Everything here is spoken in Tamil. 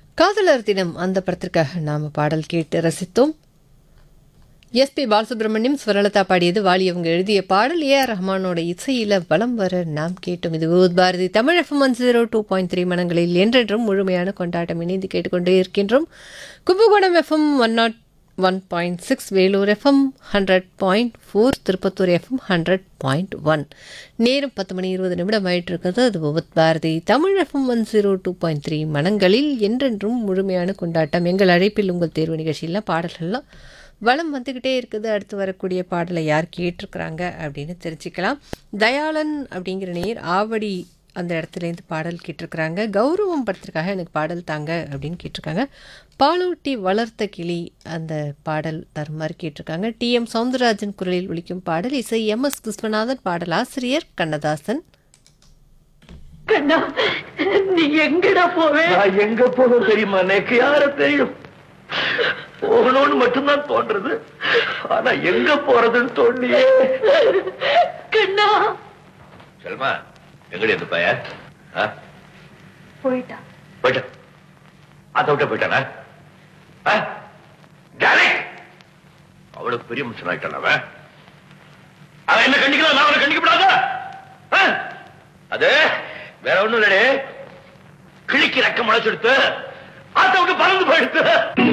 காதலர் தினம் அந்த படத்திற்காக நாம பாடல் கேட்டு ரசித்தோம் எஸ்பி பாலசுப்ரமணியம் ஸ்வரலதா பாடியது வாலி அவங்க எழுதிய பாடல் ஏ ஆர் ரஹ்மானோட இசையில வலம் வர நாம் கேட்டோம் இது Vividh Bharati Tamil FM one zero two point three மனங்களில் என்றென்றும் முழுமையான கொண்டாட்டம் இணைந்து கேட்டுக்கொண்டே இருக்கின்றோம் Kumbakonam FM one nought one point six Vellore FM hundred point four Tirupattur FM hundred point one நேரம் பத்து மணி இருபது நிமிடம் ஆயிட்டு இருக்கிறது அது Vividh Bharati Tamil FM one zero two point three மனங்களில் என்றென்றும் முழுமையான கொண்டாட்டம் எங்கள் அழைப்பில் உங்கள் தேர்வு நிகழ்ச்சியில் பாடல்கள்லாம் வளம் வந்துக்கிட்டே இருக்குது அடுத்து வரக்கூடிய பாடலை யார் கேட்டிருக்கிறாங்க அப்படின்னு தெரிஞ்சுக்கலாம் தயாளன் அப்படிங்கிற நேர் ஆவடி அந்த இடத்துலேருந்து பாடல் கேட்டிருக்கிறாங்க கௌரவம் படத்திற்காக எனக்கு பாடல் தாங்க அப்படின்னு கேட்டிருக்காங்க பாலூட்டி வளர்த்த கிளி அந்த பாடல் தருமாறு கேட்டிருக்காங்க டி எம் சவுந்தரராஜன் குரலில் ஒலிக்கும் பாடல் இசை எம் எஸ் விஸ்வநாதன் பாடல் ஆசிரியர் கண்ணதாசன் கண்ணா நீ எங்கடா போவே நான் எங்க போக தெரியுமா எனக்கு யார தெரியும் போகணும்னு மட்டும்தான் தோன்றது ஆனா எங்க போறதுன்னு தோண்டியே கண்ணா செல்மா எங்கடி அந்த பையன் ஆ? போயிட்டா போயிட்டான் அதை விட்ட போயிட்டானா ஆ? டாடி! அவ்வளவு பெரிய மனுஷன் ஆயிட்டான் அவன் அவன் என்ன கண்டிக்கலாம் நான் அவனை கண்டிக்கப்படாத ஆ? அது வேற ஒண்ணும் இல்லடே கிழிக்கு ரெக்க முளைச்செடுத்து அதை விட்டு பறந்து போயிடுத்து